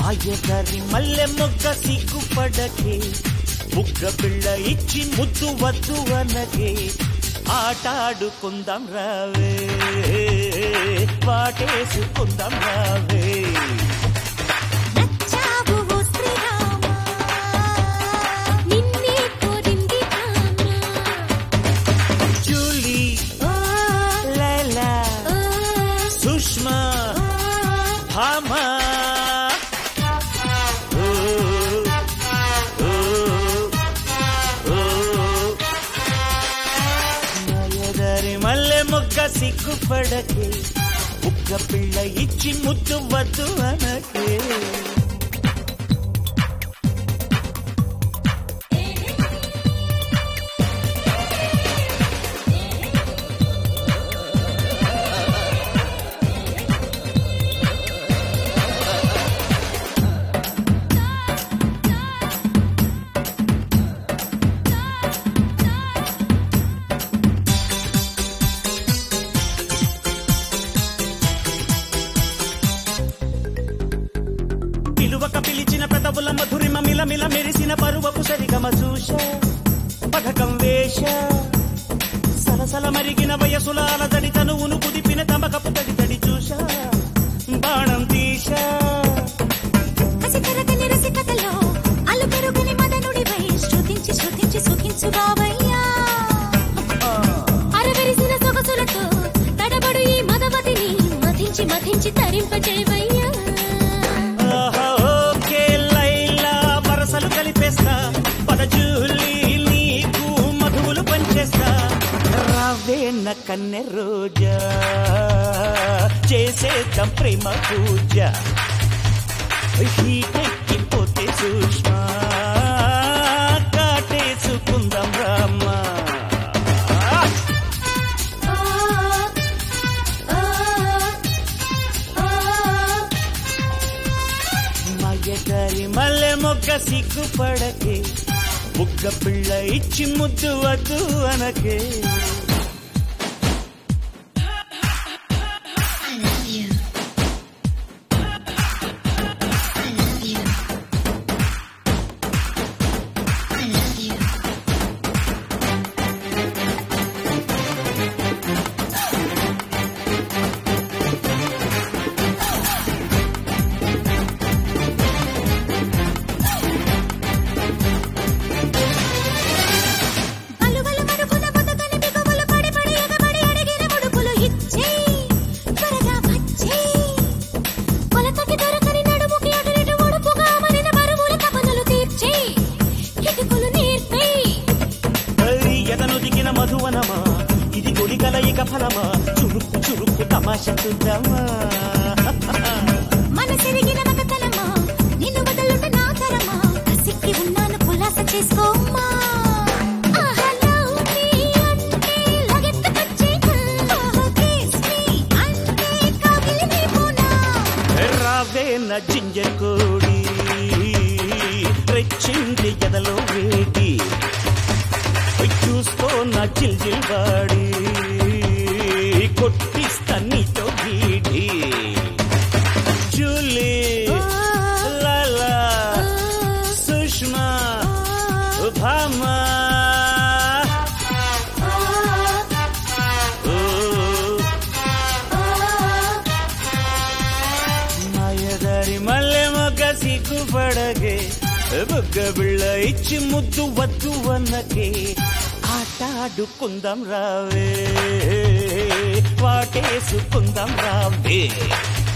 మాయదారి మల్లె మొగ్గ సిగ్గుపడకే బుగ్గ పిల్ల ఇచ్చి ముద్దు వద్దు అనకే ఆటాడుకుందాం రావే వాటేసుకుందాం రావే నచ్చావు ఓ శ్రీరామ నిన్నే కోరింది కామ జూలీ ఓ లైలా ఓ సుష్మా భామా ఓ, ఓ, ఓ. మాయదారి మల్లె మొగ్గ సిగ్గుపడకే బుగ్గ పిల్ల ఇచ్చి ముద్దు వద్దు అనకే పిలువక పిలిచిన పెదవుల మధురిమ మిలమిల మెరిసిన పరువపు సరిగమ చూశ పథకం వేష సలసల మరిగిన వయసుల అలజడి తనువును కుదిపిన తమకపు తడి తడి చూశ బాణం తీశ కసి కరగని రసికతలో అల్లు పెరుగని మదనుడివై శృతించి శృతించి సుఖించు బావయ్యా అరవెరిసిన సొగసులతో తడబడు ఈ మదవతిని మధించి మధించి తరింపజేవయ్యా ఆహా, ఓకే లైలా వరసలు కలిపేస్తా పదజూలి నీకు మధువులు పంచేస్తా రావేన్న కన్నె రోజా చేసేద్దాం ప్రేమ పూజ హీటెక్కిపోతే సుష్మా కాటేసుకుందాం రామ్మా ఓ ఓ ఓ మయ్యగారి మల్లె మొగ్గ సిగ్గుపడకే బుగ్గ పిల్ల ఇచ్చి ముద్దు వద్దు అనకే I love you. I love you. I love you. అలువలు మరుపున బతుకని బిగువులు పడి పడి ఎగబడి అడిగిన ముడుపులు ఇచ్చేయ్. త్వరగా వచ్చేయ్. కొలతకి దొరకని నడుముకి అటు ఇటు ఒడుపుగా అమరిన బరువుల తపనలు తీర్చేయ్. కిటుకులు నేర్పేయ్. హరి ఎదను దిగిన మధువనమా ఇది గొడిగల ఇక ఫలమా చురుక్కు చురుక్కు తమాష చూద్దామా మనసెరిగిన మగతనమా, నిన్ను వదలుట నా తరమా. కసిక్కి ఉన్నాను కులాస చేసుకోమ్మా. ఆహా, love me అంటే లగెత్తుకొచ్చేనా. ఆహా, kiss me అంటే కౌగిలి నీపునా. రావే నా జింజర్ కోడి రెచ్చింది ఎదలో వేడి చూసుకో నా జిల్ జిల్ వాడి కొట్టిస్తా నీతో వీడి జూలీ లాలా సుష్మా భామా ఓ మాయదారి మల్లె మొగ్గ సిగ్గుపడగే బుగ్గ బిళ్ళ ఇచ్చి ముద్దు వద్దు అన్నకే ఆటాడుకుందాం రావే వాటేసుకుందాం రావే